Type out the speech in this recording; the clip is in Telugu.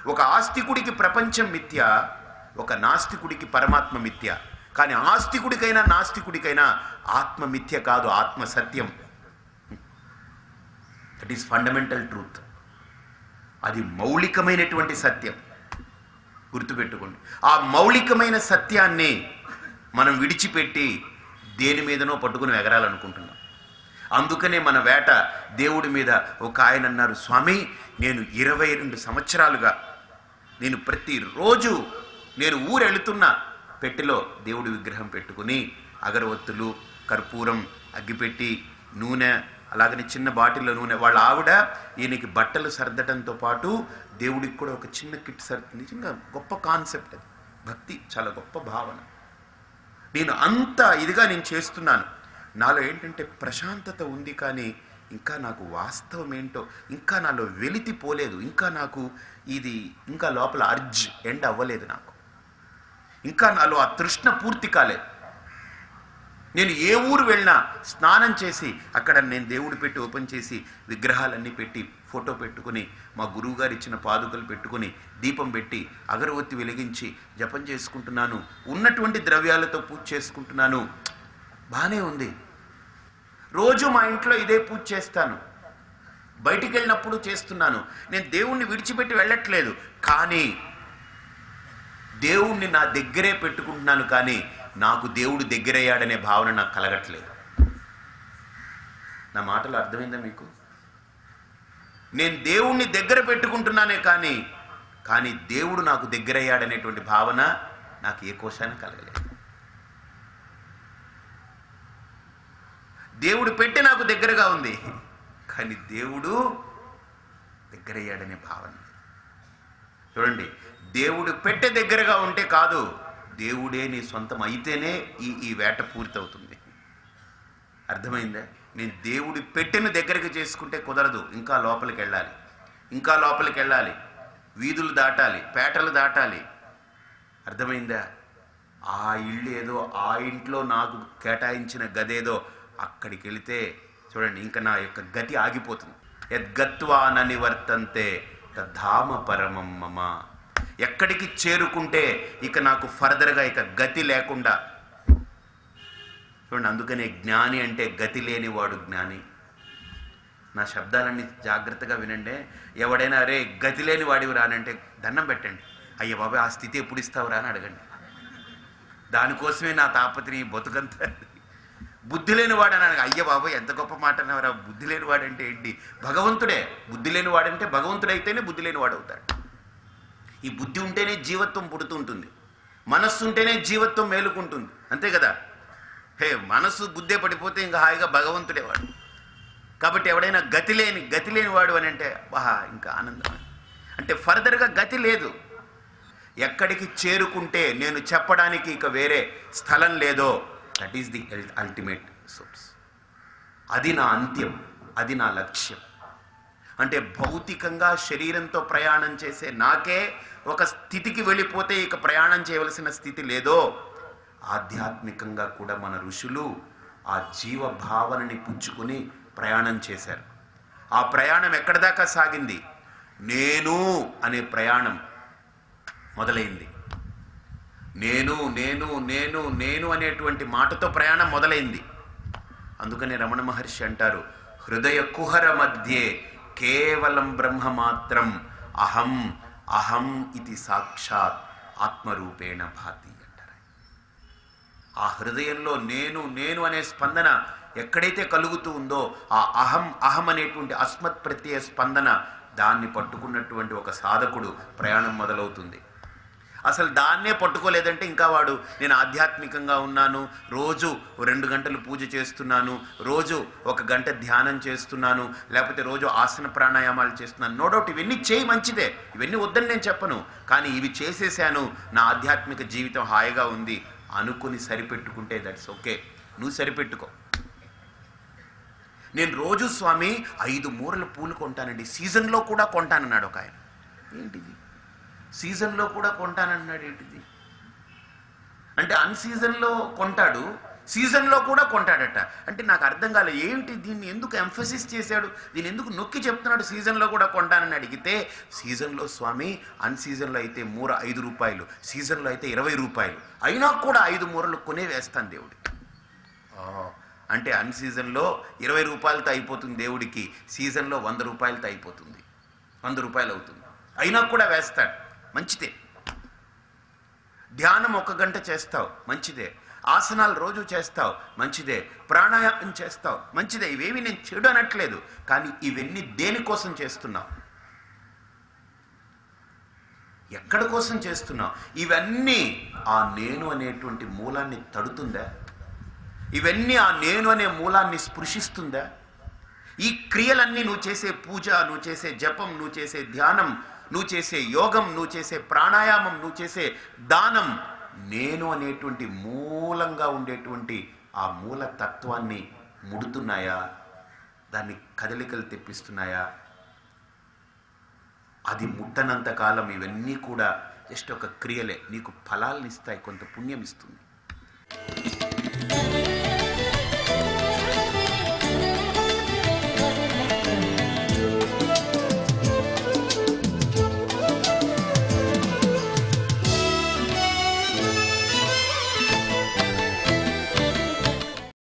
ఒక ఆస్తికుడికి ప్రపంచం మిథ్య ఒక నాస్తికుడికి పరమాత్మ మిథ్య కానీ ఆస్తికుడికైనా నాస్తికుడికైనా ఆత్మ మిథ్య కాదు ఆత్మ సత్యం దట్ ఈస్ ఫండమెంటల్ ట్రూత్ అది మౌలికమైనటువంటి సత్యం గుర్తుపెట్టుకోండి ఆ మౌలికమైన సత్యాన్ని మనం విడిచిపెట్టి దేని మీదనో పట్టుకుని ఎగరాలనుకుంటున్నాం అందుకనే మన వేట దేవుడి మీద ఒక ఆయన అన్నారు స్వామి నేను ఇరవై రెండు సంవత్సరాలుగా నేను ప్రతిరోజు నేను ఊరు వెళుతున్నా పెట్టెలో దేవుడి విగ్రహం పెట్టుకుని అగరవత్తులు కర్పూరం అగ్గిపెట్టి నూనె అలాగని చిన్న బాటిల్లో నూనె వాళ్ళ ఆవిడ ఈయనకి బట్టలు సర్దటంతో పాటు దేవుడికి కూడా ఒక చిన్న కిట్ సర్ది నిజంగా గొప్ప కాన్సెప్ట్ అది భక్తి చాలా గొప్ప భావన నేను అంత ఇదిగా నేను చేస్తున్నాను నాలో ఏంటంటే ప్రశాంతత ఉంది కానీ ఇంకా నాకు వాస్తవం ఏంటో ఇంకా నాలో వెలితి పోలేదు ఇంకా నాకు ఇది ఇంకా లోపల అర్జ్ ఎండ్ అవ్వలేదు నాకు ఇంకా నాలో ఆ తృష్ణ పూర్తి కాలేదు నేను ఏ ఊరు వెళ్ళినా స్నానం చేసి అక్కడ నేను దేవుడు పెట్టి ఓపెన్ చేసి విగ్రహాలన్నీ పెట్టి ఫోటో పెట్టుకుని మా గురువు గారు ఇచ్చిన పాదుకలు పెట్టుకుని దీపం పెట్టి అగరవత్తి వెలిగించి జపం చేసుకుంటున్నాను ఉన్నటువంటి ద్రవ్యాలతో పూజ చేసుకుంటున్నాను బాగానే ఉంది రోజు మా ఇంట్లో ఇదే పూజ చేస్తాను బయటికి వెళ్ళినప్పుడు చేస్తున్నాను నేను దేవుణ్ణి విడిచిపెట్టి వెళ్ళట్లేదు కానీ దేవుణ్ణి నా దగ్గరే పెట్టుకుంటున్నాను కానీ నాకు దేవుడు దగ్గరయ్యాడనే భావన నాకు కలగట్లేదు నా మాటలు అర్థమైందా మీకు నేను దేవుణ్ణి దగ్గర పెట్టుకుంటున్నానే కానీ కానీ దేవుడు నాకు దగ్గరయ్యాడనేటువంటి భావన నాకు ఏ కోశాన కలగలేదు దేవుడు పెట్టి నాకు దగ్గరగా ఉంది కానీ దేవుడు దగ్గరయ్యాడనే భావన లేదు. చూడండి దేవుడు పెట్టె దగ్గరగా ఉంటే కాదు దేవుడే నీ సొంతం అయితేనే ఈ ఈ వేట పూర్తవుతుంది అర్థమైందా నేను దేవుడి పెట్టెను దగ్గరికి చేసుకుంటే కుదరదు ఇంకా లోపలికి వెళ్ళాలి ఇంకా లోపలికి వెళ్ళాలి వీధులు దాటాలి పేటలు దాటాలి అర్థమైందా ఆ ఇల్లు ఏదో ఆ ఇంట్లో నాకు కేటాయించిన గదేదో అక్కడికి వెళితే చూడండి ఇంకా నా యొక్క గతి ఆగిపోతుంది యద్గత్వా నివర్తంతే తధామ పరమం మమ ఎక్కడికి చేరుకుంటే ఇక నాకు ఫర్దర్గా ఇక గతి లేకుండా చూడండి అందుకనే జ్ఞాని అంటే గతి లేనివాడు జ్ఞాని నా శబ్దాలన్నీ జాగ్రత్తగా వినండి ఎవడైనా అరే గతి లేని వాడివి రానంటే దండం పెట్టండి అయ్య బాబాయ్ ఆ స్థితి ఎప్పుడు ఇస్తావురా అని అడగండి దానికోసమే నా తాపత్రయం బతుకంతా బుద్ధి లేనివాడు అని అనగా అయ్య బాబాయ్ ఎంత గొప్ప మాట అన్నవరా బుద్ధి లేనివాడంటే ఏంటి భగవంతుడే బుద్ధి లేనివాడంటే భగవంతుడైతేనే బుద్ధి లేనివాడు అవుతాడు ఈ బుద్ధి ఉంటేనే జీవత్వం పుడుతుంటుంది మనస్సు ఉంటేనే జీవత్వం మేలుకుంటుంది అంతే కదా హే మనస్సు బుద్ధే పడిపోతే ఇంకా హాయిగా భగవంతుడే వాడు కాబట్టి ఎవడైనా గతి లేని గతి లేని వాడు అని అంటే వహా ఇంకా ఆనందం అంటే ఫర్దర్గా గతి లేదు ఎక్కడికి చేరుకుంటే నేను చెప్పడానికి ఇక వేరే స్థలం లేదో that is the ultimate source అది నా అంత్యం అది నా లక్ష్యం అంటే భౌతికంగా శరీరంతో ప్రయాణం చేసే నాకే ఒక స్థితికి వెళ్ళిపోతే ఇక ప్రయాణం చేయవలసిన స్థితి లేదో ఆధ్యాత్మికంగా కూడా మన ఋషులు ఆ జీవ భావనని పుచ్చుకుని ప్రయాణం చేశారు ఆ ప్రయాణం ఎక్కడి దాకా సాగింది నేను అనే ప్రయాణం మొదలైంది నేను నేను నేను నేను అనేటువంటి మాటతో ప్రయాణం మొదలైంది అందుకని రమణ మహర్షి అంటారు హృదయ కుహర మధ్యే కేవలం బ్రహ్మ మాత్రం అహం అహం ఇది సాక్షాత్ ఆత్మరూపేణ భాతి అంటారు ఆ హృదయంలో నేను నేను అనే స్పందన ఎక్కడైతే కలుగుతూ ఉందో ఆ అహం అహం అనేటువంటి అస్మత్ ప్రత్యయ స్పందన దాన్ని పట్టుకున్నటువంటి ఒక సాధకుడు ప్రయాణం మొదలవుతుంది అసలు దాన్నే పట్టుకోలేదంటే ఇంకా వాడు నేను ఆధ్యాత్మికంగా ఉన్నాను రోజు ఓ రెండు గంటలు పూజ చేస్తున్నాను రోజు ఒక గంట ధ్యానం చేస్తున్నాను లేకపోతే రోజు ఆసన ప్రాణాయామాలు చేస్తున్నాను నో డౌట్ ఇవన్నీ చేయి మంచిదే ఇవన్నీ వద్దని నేను చెప్పను కానీ ఇవి చేసేసాను నా ఆధ్యాత్మిక జీవితం హాయిగా ఉంది అనుకుని సరిపెట్టుకుంటే దట్స్ ఓకే నువ్వు సరిపెట్టుకో నేను రోజు స్వామి ఐదు మూరల పూలు కొంటానండి సీజన్లో కూడా కొంటానన్నాడు ఒక ఆయన ఏంటిది సీజన్లో కూడా కొంటానన్నాడు ఏంటిది అంటే అన్ సీజన్లో కొంటాడు సీజన్లో కూడా కొంటాడట అంటే నాకు అర్థం కాలే ఏమిటి దీన్ని ఎందుకు ఎంఫసిస్ చేశాడు దీన్ని ఎందుకు నొక్కి చెప్తున్నాడు సీజన్లో కూడా కొంటానని అడిగితే సీజన్లో స్వామి అన్ సీజన్లో అయితే మూర ఐదు రూపాయలు సీజన్లో అయితే ఇరవై రూపాయలు అయినా కూడా ఐదు మూరలు కొనే వేస్తాను దేవుడికి ఆ, అంటే అన్ సీజన్లో ఇరవై రూపాయలతో అయిపోతుంది దేవుడికి సీజన్లో వంద రూపాయలతో అయిపోతుంది వంద రూపాయలు అవుతుంది అయినా కూడా వేస్తాడు మంచిదే ధ్యానం ఒక గంట చేస్తావు మంచిదే ఆసనాలు రోజు చేస్తావు మంచిదే ప్రాణాయామం చేస్తావు మంచిదే ఇవేవి నేను చెడు అనట్లేదు కానీ ఇవన్నీ దేనికోసం చేస్తున్నావు ఎక్కడ కోసం చేస్తున్నావు ఇవన్నీ ఆ నేను అనేటువంటి మూలాన్ని తడుతుందా ఇవన్నీ ఆ నేను అనే మూలాన్ని స్పృశిస్తుందా ఈ క్రియలన్నీ నువ్వు చేసే పూజ నువ్వు చేసే జపం నువ్వు చేసే ధ్యానం నువ్వు చేసే యోగం నువ్వు చేసే ప్రాణాయామం నువ్వు చేసే దానం నేను అనేటువంటి మూలంగా ఉండేటువంటి ఆ మూల తత్వాన్ని ముడుతున్నాయా దాన్ని కదలికలు తెప్పిస్తున్నాయా అది ముట్టనంత కాలం ఇవన్నీ కూడా జస్ట్ ఒక క్రియలే నీకు ఫలాలను ఇస్తాయి కొంత పుణ్యం ఇస్తుంది